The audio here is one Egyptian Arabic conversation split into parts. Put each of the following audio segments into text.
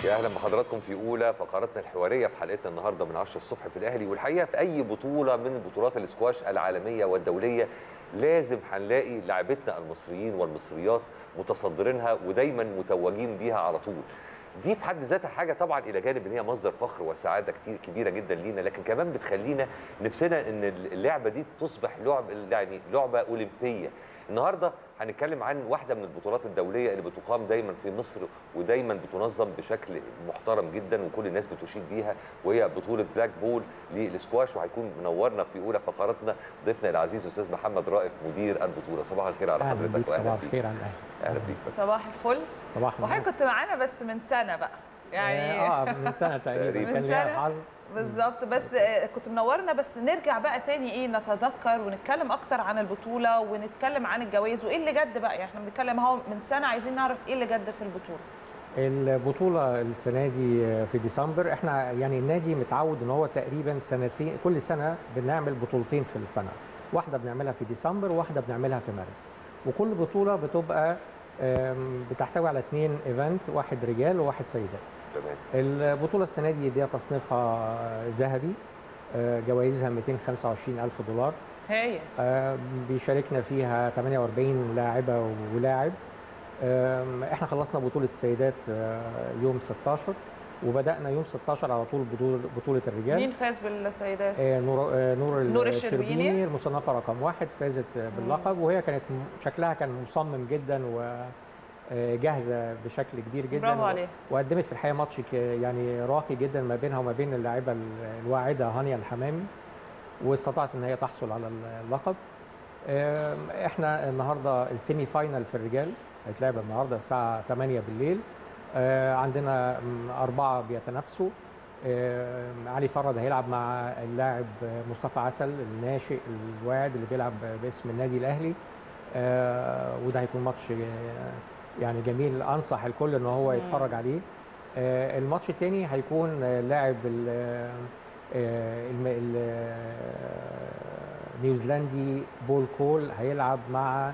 يا اهلا بحضراتكم في اولى فقراتنا الحواريه في حلقتنا النهارده من 10 الصبح في الاهلي والحقيقه في اي بطوله من بطولات الاسكواش العالميه والدوليه لازم هنلاقي لاعبتنا المصريين والمصريات متصدرينها ودايما متوجين بيها على طول دي في حد ذاتها حاجه طبعا الى جانب ان هي مصدر فخر وسعاده كتير كبيره جدا لينا لكن كمان بتخلينا نفسنا ان اللعبه دي تصبح لعب يعني لعبه اولمبيه النهارده هنتكلم عن واحده من البطولات الدوليه اللي بتقام دايما في مصر ودايما بتنظم بشكل محترم جدا وكل الناس بتشيد بيها وهي بطوله بلاك بول للسكواش وهيكون منورنا في اولى فقراتنا ضيفنا العزيز استاذ محمد رائف مدير البطوله صباح الخير على اهلا حضرتك بيك واهلا صباح بيك الخير على الاهلي اهلا بيك صباح الفل صباح وحضرتك كنت معانا بس من سنه بقى يعني اه من سنه تقريبا تقريباً. كان من ليها سنة؟ حظ بالظبط بس آه، كنت منورنا بس نرجع بقى تاني ايه نتذكر ونتكلم اكتر عن البطوله ونتكلم عن الجوائز وايه اللي جد بقى يعني احنا بنتكلم اهو من سنه عايزين نعرف ايه اللي جد في البطوله البطوله السنه دي في ديسمبر احنا يعني النادي متعود ان هو تقريبا سنتين كل سنه بنعمل بطولتين في السنه واحده بنعملها في ديسمبر وواحده بنعملها في مارس وكل بطوله بتبقى آم، بتحتوي على اثنين ايفنت واحد رجال وواحد سيدات تمام البطولة السنة دي دي تصنيفها ذهبي آه، جوائزها 225 ألف دولار هي آه، بيشاركنا فيها 48 لاعبة ولاعب آم، احنا خلصنا بطولة السيدات آه، يوم 16 وبدأنا يوم 16 على طول بطولة بطولة الرجال مين فاز بالسيدات آه، نور آه، نور نور الشربيني الشربيني. المصنفه رقم واحد فازت آه، باللقب وهي كانت م- شكلها كان مصمم جدا وجاهزه بشكل كبير جدا برافو و- عليها وقدمت في الحقيقه ماتش ك- يعني راقي جدا ما بينها وما بين اللاعبه ال- الواعده هانيا الحمامي واستطاعت ان هي تحصل على اللقب آم، احنا النهارده السيمي فاينل في الرجال هيتلعب النهارده الساعه 8 بالليل آه، عندنا م، اربعه بيتنافسوا آم، علي فرد هيلعب مع اللاعب مصطفى عسل الناشئ الواعد اللي بيلعب باسم النادي الاهلي آه، وده هيكون ماتش آه، يعني جميل انصح الكل ان هو مم. يتفرج عليه آه، الماتش الثاني هيكون آه، لاعب ال- آه، الم- ال- آه، نيوزيلندي بول كول هيلعب مع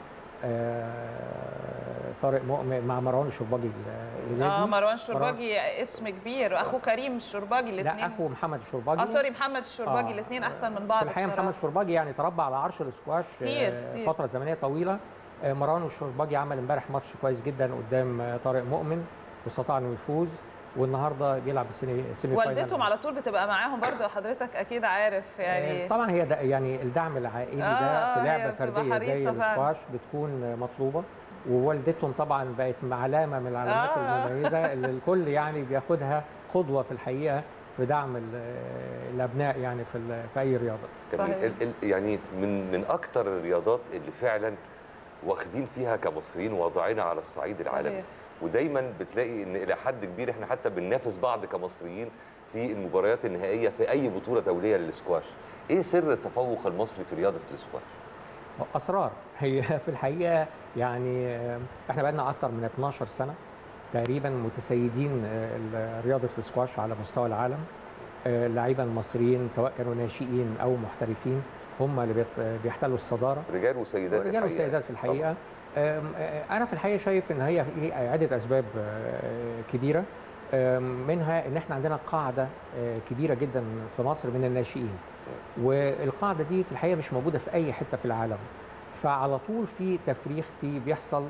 آه، طارق مؤمن مع مروان الشرباجي ال- اه الانجليزي مروان الشرباجي اسم كبير واخو كريم الشرباجي لا الاثنين اخو محمد الشرباجي اه سوري محمد الشرباجي آه. الاثنين احسن من بعض في الحقيقه بصراحة. محمد الشرباجي يعني تربى على عرش الاسكواش كتير، آه، كتير. فتره زمنيه طويله آه، مروان الشرباجي عمل امبارح ماتش كويس جدا قدام آه، طارق مؤمن واستطاع انه يفوز والنهارده بيلعب السيمي السيمي فاينال. والدتهم على طول بتبقى معاهم برضه حضرتك اكيد عارف يعني آه، طبعا هي ده يعني الدعم العائلي آه، ده في آه، لعبه هي بتبقى فرديه زي حريصة فعلا. الاسكواش بتكون آه، مطلوبه ووالدتهم طبعا بقت علامه من العلامات آه. المميزه اللي الكل يعني بياخدها قدوه في الحقيقه في دعم ال- الابناء يعني في ال- في اي رياضه جميل صحيح. ال- ال- يعني من من اكتر الرياضات اللي فعلا واخدين فيها كمصريين وضعنا على الصعيد العالمي صحيح. ودايما بتلاقي ان الى حد كبير احنا حتى بننافس بعض كمصريين في المباريات النهائيه في اي بطوله دوليه للسكواش ايه سر التفوق المصري في رياضه السكواش اسرار هي في الحقيقه يعني آه، احنا بقالنا اكتر من 12 سنه تقريبا متسيدين آه، ال- رياضه السكواش على مستوى العالم آه، اللعيبه المصريين سواء كانوا ناشئين او محترفين هم اللي بيت- بيحتلوا الصداره رجال وسيدات رجال الحقيقة. وسيدات في الحقيقه آم، آه، انا في الحقيقه شايف ان هي في عده اسباب آه، كبيره آم، منها ان احنا عندنا قاعده آه، كبيره جدا في مصر من الناشئين والقاعده دي في الحقيقه مش موجوده في اي حته في العالم فعلى طول في تفريخ في بيحصل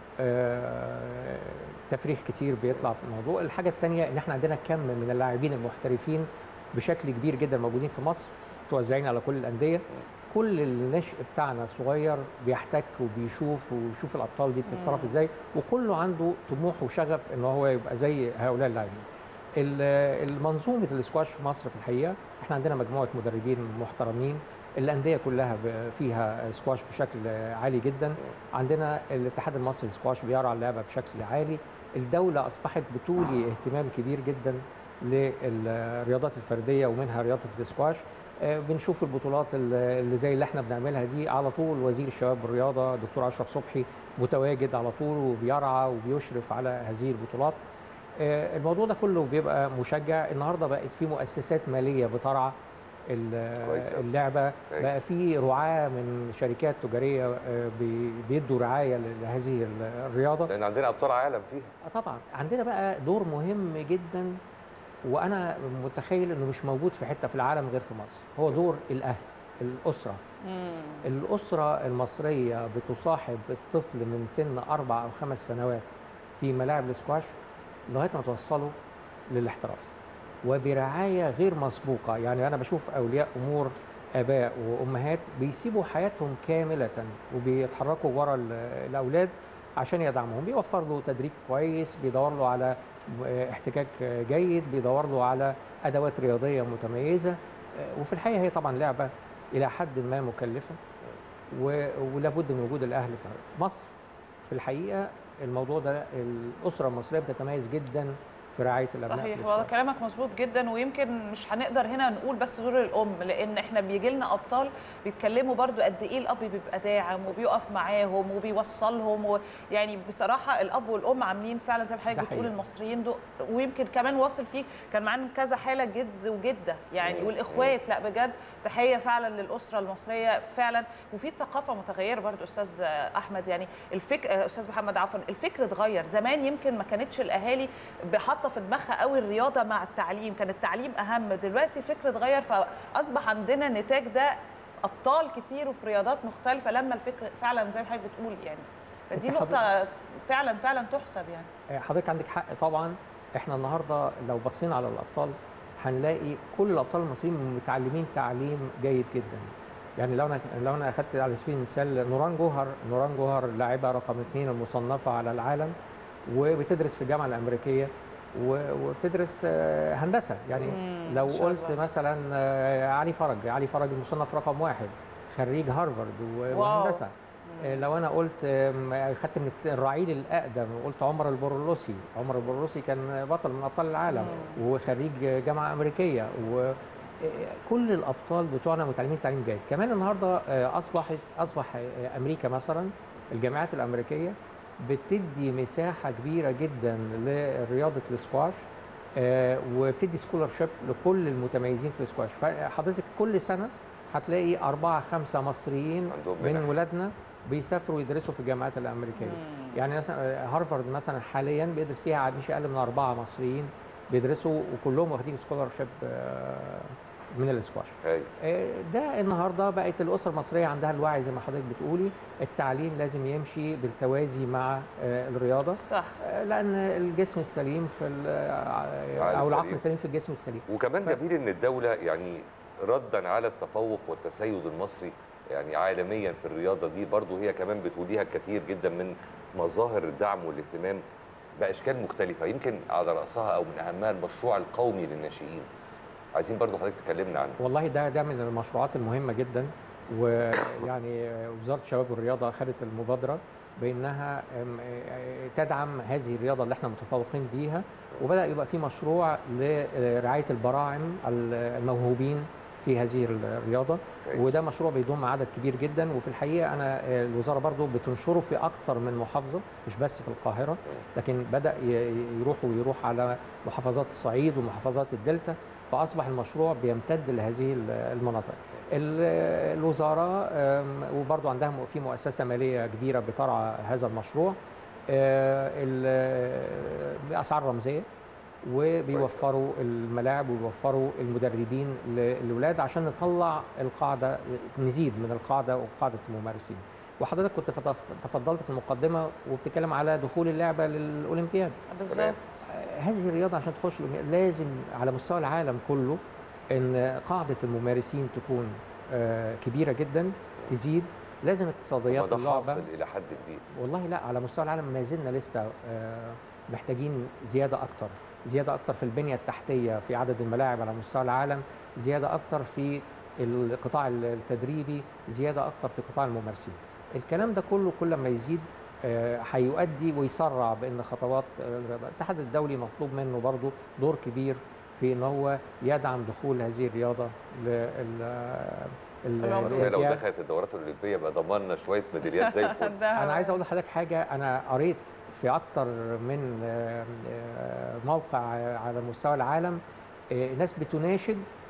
آه، تفريخ كتير بيطلع في الموضوع الحاجه الثانيه ان احنا عندنا كم من اللاعبين المحترفين بشكل كبير جدا موجودين في مصر متوزعين على كل الانديه كل النشء بتاعنا صغير بيحتك وبيشوف ويشوف الابطال دي بتتصرف ازاي وكله عنده طموح وشغف ان هو يبقى زي هؤلاء اللاعبين ال- المنظومه الاسكواش في مصر في الحقيقه احنا عندنا مجموعه مدربين محترمين الانديه كلها ب- فيها سكواش بشكل عالي جدا عندنا الاتحاد المصري للسكواش بيرعى اللعبه بشكل عالي الدوله اصبحت بتولي اهتمام كبير جدا للرياضات الفرديه ومنها رياضه السكواش آه، بنشوف البطولات ال- اللي زي اللي احنا بنعملها دي على طول وزير الشباب والرياضه دكتور اشرف صبحي متواجد على طول وبيرعى وبيشرف على هذه البطولات آه، الموضوع ده كله بيبقى مشجع النهارده بقت في مؤسسات ماليه بترعى ال- كويس أوي. اللعبه أيوة. بقى في رعاه من شركات تجاريه آه، بي- بيدوا رعايه لهذه ال- الرياضه لان عندنا ابطال عالم فيها آه طبعا عندنا بقى دور مهم جدا وانا متخيل انه مش موجود في حته في العالم غير في مصر هو دور الاهل الاسره الاسره المصريه بتصاحب الطفل من سن اربع او خمس سنوات في ملاعب الاسكواش لغايه ما توصله للاحتراف وبرعايه غير مسبوقه يعني انا بشوف اولياء امور اباء وامهات بيسيبوا حياتهم كامله وبيتحركوا ورا ال- الاولاد عشان يدعمهم بيوفر له تدريب كويس بيدور له على احتكاك جيد بيدور له على ادوات رياضيه متميزه وفي الحقيقه هي طبعا لعبه الى حد ما مكلفه و- ولابد من وجود الاهل في مصر في الحقيقه الموضوع ده الاسره المصريه بتتميز جدا في رعايه الابناء صحيح في والله الإسكواش. كلامك مظبوط جدا ويمكن مش هنقدر هنا نقول بس دور الام لان احنا بيجي لنا ابطال بيتكلموا برضو قد ايه الاب بيبقى داعم وبيقف معاهم وبيوصلهم و... يعني بصراحه الاب والام عاملين فعلا زي ما حضرتك ده بتقول حقيقي. المصريين دول ويمكن كمان واصل فيه كان معانا كذا حاله جد وجده يعني مم. والاخوات لا بجد تحيه فعلا للاسره المصريه فعلا وفي ثقافه متغيره برضو استاذ احمد يعني الفكر استاذ محمد عفوا الفكر اتغير زمان يمكن ما كانتش الاهالي حاطه في دماغها قوي الرياضه مع التعليم كان التعليم اهم دلوقتي الفكر اتغير فاصبح عندنا نتاج ده ابطال كتير وفي رياضات مختلفه لما الفكر فعلا زي ما حضرتك بتقول يعني فدي وفي نقطه فعلا فعلا تحسب يعني حضرتك عندك حق طبعا احنا النهارده لو بصينا على الابطال هنلاقي كل الابطال المصريين متعلمين تعليم جيد جدا يعني لو انا لو انا اخذت على سبيل المثال نوران جوهر نوران جوهر لاعبه رقم اثنين المصنفه على العالم وبتدرس في الجامعه الامريكيه و- وبتدرس آه، هندسه يعني مم، لو ما شاء قلت الله. مثلا آه، علي فرج علي فرج المصنف رقم واحد خريج هارفارد و- واو. وهندسه آه، لو انا قلت آم، خدت من الت- الرعيل الاقدم وقلت عمر البرولوسي عمر البرولوسي كان بطل من ابطال العالم وخريج جامعه امريكيه وكل الابطال بتوعنا متعلمين تعليم جيد كمان النهارده آه، اصبحت اصبح آه، امريكا مثلا الجامعات الامريكيه بتدي مساحه كبيره جدا لرياضه الاسكواش آه، وبتدي سكولرشيب لكل المتميزين في الاسكواش فحضرتك كل سنه هتلاقي أربعة خمسة مصريين عندهم من منح. ولادنا بيسافروا يدرسوا في الجامعات الأمريكية يعني مثلا هارفارد مثلا حاليا بيدرس فيها مش أقل من أربعة مصريين بيدرسوا وكلهم واخدين سكولرشيب من الاسكواش هاي آه، ده النهارده بقت الاسره المصريه عندها الوعي زي ما حضرتك بتقولي التعليم لازم يمشي بالتوازي مع آه، الرياضه صح آه، لان الجسم السليم في ال- آه، العقل او العقل السليم. السليم في الجسم السليم وكمان ف- جميل ان الدوله يعني ردا على التفوق والتسيد المصري يعني عالميا في الرياضه دي برضو هي كمان بتوليها الكثير جدا من مظاهر الدعم والاهتمام باشكال مختلفه يمكن على راسها او من اهمها المشروع القومي للناشئين عايزين برضو حضرتك تكلمنا عنه والله ده ده من المشروعات المهمه جدا ويعني وزاره الشباب والرياضه اخذت المبادره بانها أم، آه، تدعم هذه الرياضه اللي احنا متفوقين بيها وبدا يبقى في مشروع لرعايه البراعم الموهوبين في هذه الرياضه كويس. وده مشروع بيضم عدد كبير جدا وفي الحقيقه انا آه، الوزاره برضو بتنشره في اكتر من محافظه مش بس في القاهره لكن بدا ي- يروح ويروح على محافظات الصعيد ومحافظات الدلتا فاصبح المشروع بيمتد لهذه ال- المناطق ال- الوزاره آم، وبرضو عندها م- في مؤسسه ماليه كبيره بترعى هذا المشروع آه، ال- باسعار رمزيه وبيوفروا الملاعب وبيوفروا المدربين للاولاد عشان نطلع القاعده نزيد من القاعده وقاعده الممارسين وحضرتك كنت فض- تفضلت في المقدمه وبتتكلم على دخول اللعبه للاولمبياد بالظبط تمام. آه، هذه الرياضه عشان تخش الأولمبياد لازم على مستوى العالم كله ان قاعده الممارسين تكون آه، كبيره جدا تزيد لازم طب اقتصاديات ده اللعبه حاصل الى حد كبير والله لا على مستوى العالم ما زلنا لسه آه، محتاجين زياده اكتر زياده اكتر في البنيه التحتيه في عدد الملاعب على مستوى العالم زياده اكتر في القطاع التدريبي زياده اكتر في قطاع الممارسين الكلام ده كله كل ما يزيد آه، هيؤدي ويسرع بان خطوات آه، الرياضة. الاتحاد الدولي مطلوب منه برضو دور كبير في ان هو يدعم دخول هذه الرياضه لل الأولمبياد. بس هي لو الأولمبياد. دخلت الدورات الاولمبيه بقى ضمننا شويه ميداليات زي الفل ده انا عايز اقول لحضرتك حاجه انا قريت في اكتر من آه، آه، موقع على مستوى العالم آه، ناس بتناشد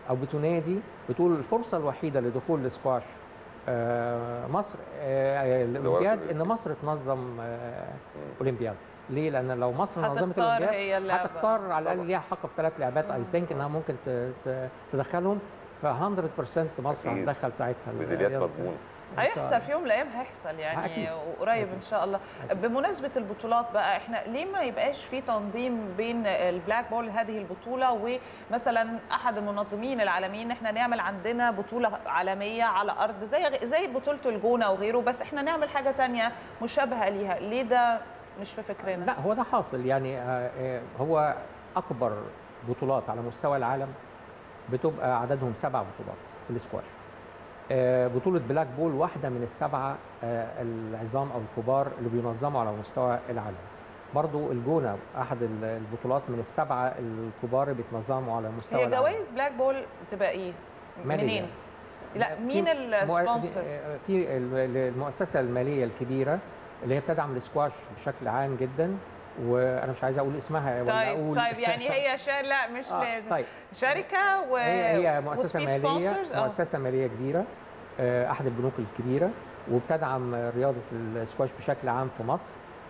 او بتنادي بتقول الفرصه الوحيده لدخول السكواش آه، مصر آه، الاولمبياد ان مصر تنظم آه، اولمبياد ليه؟ لان لو مصر نظمت هتختار الاولمبياد هي اللعبه هتختار على طبعاً. الاقل ليها حق في ثلاث لعبات اي ثينك انها ممكن ت- ت- تدخلهم ف 100% مصر أكيد. هتدخل ساعتها ميداليات الرياضة. مضمونه إن شاء هيحصل الله. في يوم من الايام هيحصل يعني أكيد. وقريب أكيد. ان شاء الله أكيد. بمناسبه البطولات بقى احنا ليه ما يبقاش في تنظيم بين البلاك بول هذه البطوله ومثلا احد المنظمين العالميين احنا نعمل عندنا بطوله عالميه على ارض زي زي بطوله الجونه وغيره بس احنا نعمل حاجه تانية مشابهه ليها ليه ده مش في فكرنا لا هو ده حاصل يعني آه، آه، هو اكبر بطولات على مستوى العالم بتبقى عددهم سبع بطولات في الاسكواش آه، بطولة بلاك بول واحدة من السبعة آه، العظام أو الكبار اللي بينظموا على مستوى العالم برضو الجونة أحد ال- البطولات من السبعة الكبار اللي بيتنظموا على مستوى هي العالم جوائز بلاك بول تبقى ايه مالية. منين لا في مين مؤ- السبونسر آه، في ال- المؤسسة المالية الكبيرة اللي هي بتدعم الاسكواش بشكل عام جدا وانا مش عايز اقول اسمها ولا طيب اقول طيب يعني هي شا... لا مش آه، لازم طيب شركه و هي هي مؤسسه وفي ماليه sponsors؟ آه. مؤسسه ماليه كبيره آه، احد البنوك الكبيره وبتدعم رياضه السكواش بشكل عام في مصر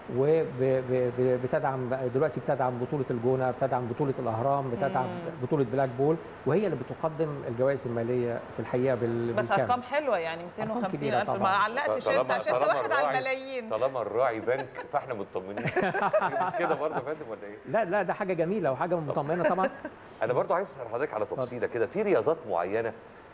وبتدعم دلوقتي بتدعم بطوله الجونه بتدعم بطوله الاهرام بتدعم مم. بطوله بلاك بول وهي اللي بتقدم الجوائز الماليه في الحقيقه بال- بس بالكامل. ارقام حلوه يعني أرقام 250 كبيرة الف ما طبعاً. علقتش طالما- انت عشان انت طالما واخد على الراعي- الملايين طالما الراعي بنك فاحنا مطمنين مش كده برضه يا فندم ولا ايه؟ لا لا ده حاجه جميله وحاجه مطمئنه طبعا انا برضو عايز اسال حضرتك على تفصيله كده في رياضات معينه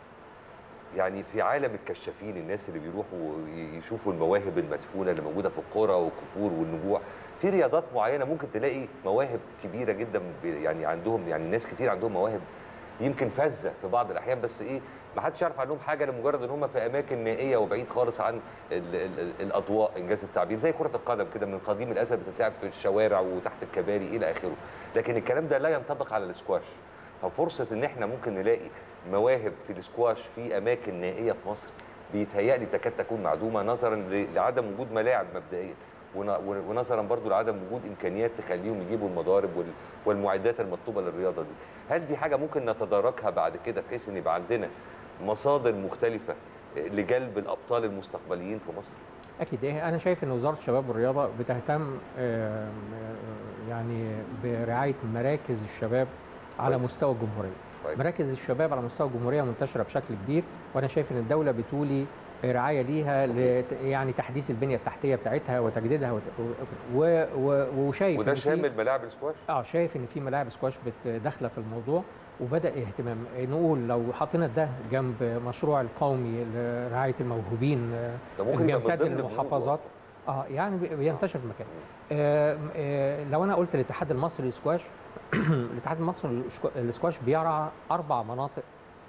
يعني في عالم الكشافين الناس اللي بيروحوا يشوفوا المواهب المدفونه اللي موجوده في القرى والكفور والنجوع في رياضات معينه ممكن تلاقي مواهب كبيره جدا ب- يعني عندهم يعني ناس كتير عندهم مواهب يمكن فذه في بعض الاحيان بس ايه ما حدش يعرف عنهم حاجه لمجرد ان هم في اماكن نائيه وبعيد خالص عن ال ال ال الاضواء انجاز التعبير زي كره القدم كده من قديم الازل بتتلعب في الشوارع وتحت الكباري الى اخره لكن الكلام ده لا ينطبق على الاسكواش ففرصه ان احنا ممكن نلاقي مواهب في الاسكواش في اماكن نائيه في مصر بيتهيألي تكاد تكون معدومه نظرا ل- لعدم وجود ملاعب مبدئيا ون- ون- ونظرا برضو لعدم وجود امكانيات تخليهم يجيبوا المضارب وال- والمعدات المطلوبه للرياضه دي هل دي حاجه ممكن نتداركها بعد كده بحيث ان يبقى عندنا مصادر مختلفه لجلب الابطال المستقبليين في مصر اكيد إيه، انا شايف ان وزاره الشباب والرياضه بتهتم آم، آه، يعني برعايه مراكز الشباب على كويس. مستوى الجمهوريه كويس. مراكز الشباب على مستوى الجمهوريه منتشره بشكل كبير وانا شايف ان الدوله بتولي رعايه ليها لت يعني تحديث البنيه التحتيه بتاعتها وتجديدها وت- و- و- وشايف وده إن في- شامل ملاعب الاسكواش اه شايف ان في ملاعب سكواش بت- داخله في الموضوع وبدا اهتمام نقول لو حطينا ده جنب مشروع القومي لرعايه الموهوبين آه، ده ممكن اللي يبقى من بيمتد ضمن للمحافظات اه يعني بي- بينتشر في مكان آه آه لو انا قلت الاتحاد المصري للسكواش الاتحاد المصري للسكوا- للسكواش بيرعى اربع مناطق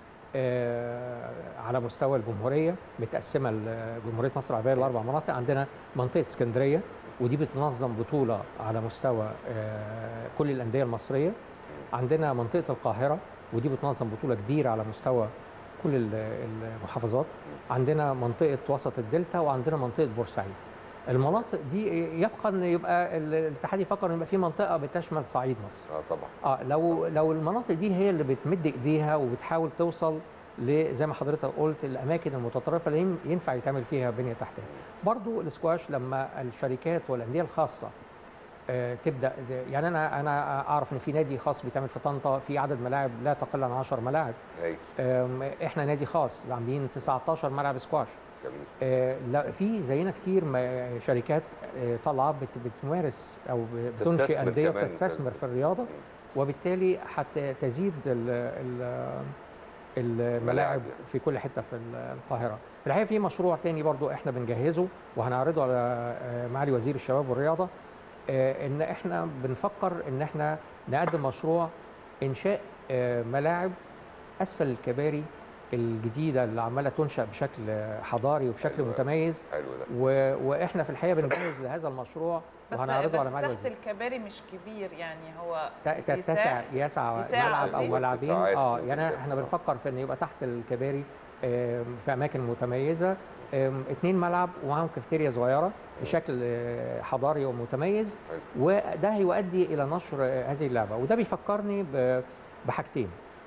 آه على مستوى الجمهوريه متقسمه ل- جمهوريه مصر العربيه لاربع مناطق عندنا منطقه اسكندريه ودي بتنظم بطوله على مستوى آه كل الانديه المصريه عندنا منطقه القاهره ودي بتنظم بطوله كبيره على مستوى كل ال- المحافظات عندنا منطقه وسط الدلتا وعندنا منطقه بورسعيد المناطق دي يبقى ان يبقى ال- الاتحاد يفكر ان يبقى في منطقه بتشمل صعيد مصر اه طبعا اه لو لو المناطق دي هي اللي بتمد ايديها وبتحاول توصل ل- زي ما حضرتك قلت الاماكن المتطرفه اللي ين- ينفع يتعمل فيها بنيه تحتيه برضو الاسكواش لما الشركات والانديه الخاصه آه، تبدا يعني انا انا اعرف ان في نادي خاص بيتعمل في طنطا في عدد ملاعب لا تقل عن 10 ملاعب هايل آم، احنا نادي خاص عاملين 19 ملعب سكواش جميل آه، لا في زينا كتير ما- شركات آه، طالعه بت- بتمارس او ب- بتنشئ تستثمر انديه كمان. بتستثمر في الرياضه وبالتالي حتى تزيد ال ال الملاعب يعني. في كل حته في القاهره في الحقيقه في مشروع تاني برضو احنا بنجهزه وهنعرضه على آه، معالي وزير الشباب والرياضه آه، ان احنا بنفكر ان احنا نقدم مشروع انشاء آه، ملاعب اسفل الكباري الجديده اللي عماله تنشا بشكل حضاري وبشكل حلو. متميز حلو ده و... واحنا في الحقيقه بنجهز لهذا المشروع بس وهنعرضه على بس معالي تحت الوزير الكباري مش كبير يعني هو ت- تتسع يسع يساع ملعب قصدي. او ملعبين وارتفاعات اه ممكن يعني تبقى. احنا بنفكر في ان يبقى تحت الكباري آم، في اماكن متميزه آم، اتنين ملعب ومعاهم كافيتيريا صغيره بشكل آه، حضاري ومتميز حلو. وده هيؤدي الى نشر آه، هذه اللعبه وده بيفكرني ب- بحاجتين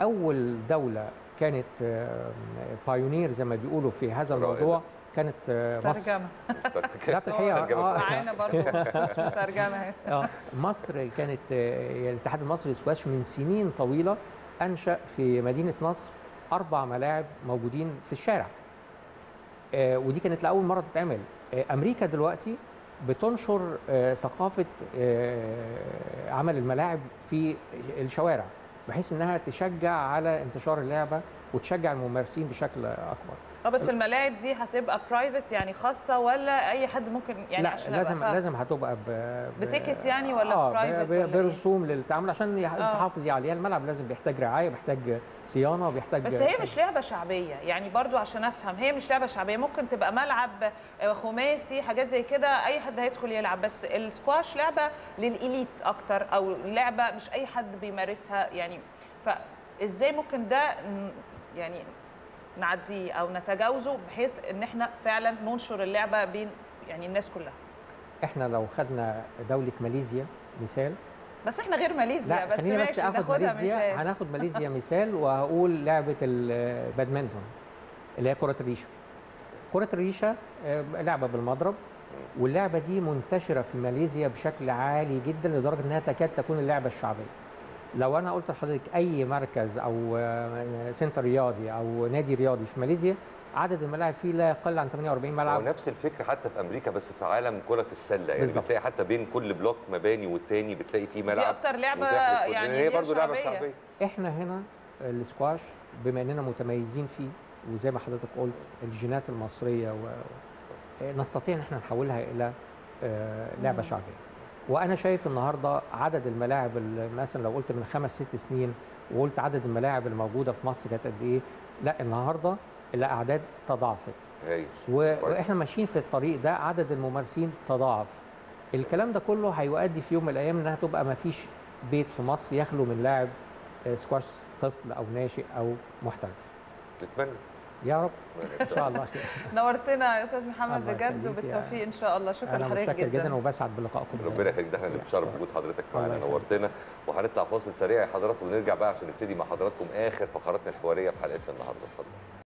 اول دوله كانت بايونير زي ما بيقولوا في هذا رائدة. الموضوع كانت آه، مصر ترجمه لا في الحقيقه ترجمة آه، معانا برضه اسمه ترجمه اهي اه مصر كانت آه، الاتحاد المصري للسكواش من سنين طويله انشا في مدينه نصر اربع ملاعب موجودين في الشارع آه، ودي كانت لاول مره تتعمل آه، امريكا دلوقتي بتنشر آه، ثقافه آه، عمل الملاعب في الشوارع بحيث انها تشجع على انتشار اللعبه وتشجع الممارسين بشكل اكبر اه بس الملاعب دي هتبقى برايفت يعني خاصه ولا اي حد ممكن يعني لا عشان أبقى لازم فاهمة. لازم هتبقى ب... ب- بتيكت يعني ولا اه برايفت ب- ولا ب- إيه؟ برسوم للتعامل عشان يح- آه. تحافظي عليها الملعب لازم بيحتاج رعايه بيحتاج صيانه بيحتاج بس هي مش لعبه شعبيه يعني برضو عشان افهم هي مش لعبه شعبيه ممكن تبقى ملعب آه، خماسي حاجات زي كده اي حد هيدخل يلعب بس السكواش لعبه للإليت اكتر او لعبه مش اي حد بيمارسها يعني فازاي ممكن ده ن- يعني نعديه او نتجاوزه بحيث ان احنا فعلا ننشر اللعبه بين يعني الناس كلها احنا لو خدنا دوله ماليزيا مثال بس احنا غير ماليزيا لا بس خليني بس ماشي اخد ناخدها ماليزيا مثال هناخد ماليزيا مثال وهقول لعبه البادمنتون اللي هي كره الريشه كره الريشه آه، لعبه بالمضرب واللعبه دي منتشره في ماليزيا بشكل عالي جدا لدرجه انها تكاد تكون اللعبه الشعبيه لو انا قلت لحضرتك اي مركز او آه، سنتر رياضي او نادي رياضي في ماليزيا عدد الملاعب فيه لا يقل عن 48 هو ملعب نفس الفكره حتى في امريكا بس في عالم كره السله يعني بالظبط. بتلاقي حتى بين كل بلوك مباني والتاني بتلاقي فيه دي ملعب اكتر لعبه متاح للكل. يعني هي غير برضه لعبه شعبية. شعبيه احنا هنا السكواش بما اننا متميزين فيه وزي ما حضرتك قلت الجينات المصريه و... نستطيع ان احنا نحولها الى آه، لعبه مم. شعبيه وانا شايف النهارده عدد الملاعب اللي مثلا لو قلت من خمس ست سنين وقلت عدد الملاعب الموجوده في مصر كانت قد ايه لا النهارده الاعداد تضاعفت هايل و- واحنا ماشيين في الطريق ده عدد الممارسين تضاعف الكلام ده كله هيؤدي في يوم من الايام انها تبقى ما فيش بيت في مصر يخلو من لاعب آه، سكواش طفل او ناشئ او محترف نتمنى يا رب ان شاء الله خير نورتنا يا استاذ محمد الله بجد يخليك وبالتوفيق يا- ان شاء الله شكرا انا لحضرتك متشكر جدا جدا وبسعد بلقائكم ربنا يخليك ده احنا اللي بنشرف بوجود حضرتك معانا الله يخليك. نورتنا وهنطلع فاصل سريع يا حضرات ونرجع بقى عشان نبتدي مع حضراتكم اخر فقراتنا الحواريه في حلقتنا النهارده اتفضل